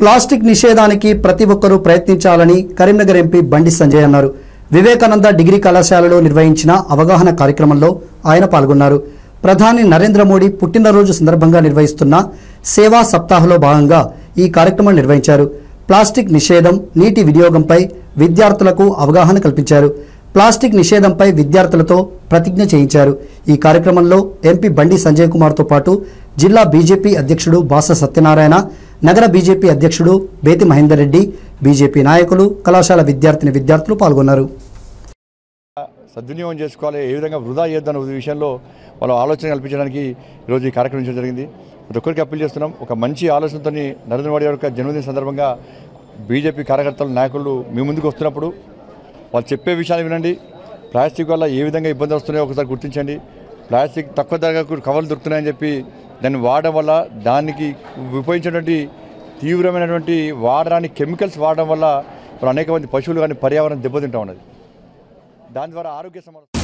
plastic నిషేధానికి ప్రతి ఒక్కరూ ప్రయత్నించాలని కరీంనగర్ ఎంపీ బండి సంజయ్ అన్నారు వివేకానంద డిగ్రీ కళాశాలలో నిర్వహించిన అవగాహన కార్యక్రమంలో ఆయన పాల్గొన్నారు ప్రధాని నరేంద్ర మోడీ పుట్టినరోజు సందర్భంగా నిర్వహిస్తున్న సేవా సప్తాహలో భాగంగా ఈ కార్యక్రమం నిర్వహించారు ప్లాస్టిక్ నిషేధం నీటి వినియోగంపై విద్యార్థులకు అవగాహన కల్పించారు ప్లాస్టిక్ నిషేధంపై విద్యార్థులతో ప్రతిజ్ఞ చేయించారు ఈ కార్యక్రమంలో ఎంపీ బండి సంజయ్ కుమార్తో పాటు జిల్లా బీజేపీ అధ్యక్షుడు బాస సత్యనారాయణ నగర బీజేపీ అధ్యక్షుడు బేతి మహేందర్ రెడ్డి బీజేపీ నాయకులు కళాశాల విద్యార్థిని విద్యార్థులు పాల్గొన్నారు సద్వినియోగం చేసుకోవాలి ఏ విధంగా వృధా చేద్దాం విషయంలో వాళ్ళ ఆలోచన కల్పించడానికి ఈరోజు ఈ కార్యక్రమం చేయడం జరిగింది ప్రతి ఒక్కరికి అప్పీల్ చేస్తున్నాం ఒక మంచి ఆలోచనతో నరేంద్ర మోడీ గారి యొక్క జన్మదిన సందర్భంగా బీజేపీ కార్యకర్తలు నాయకులు మీ ముందుకు వస్తున్నప్పుడు వాళ్ళు చెప్పే విషయాలు వినండి ప్లాస్టిక్ వల్ల ఏ విధంగా ఇబ్బందులు వస్తున్నాయో ఒకసారి గుర్తించండి ప్లాస్టిక్ తక్కువ ధరకు కవర్లు దొరుకుతున్నాయని చెప్పి దాన్ని వాడడం వల్ల దానికి ఉపయోగించినటువంటి తీవ్రమైనటువంటి వాడడానికి కెమికల్స్ వాడడం వల్ల ఇప్పుడు అనేక మంది పశువులు కానీ పర్యావరణం దెబ్బతింటా ఉన్నది దాని ద్వారా ఆరోగ్య సమస్య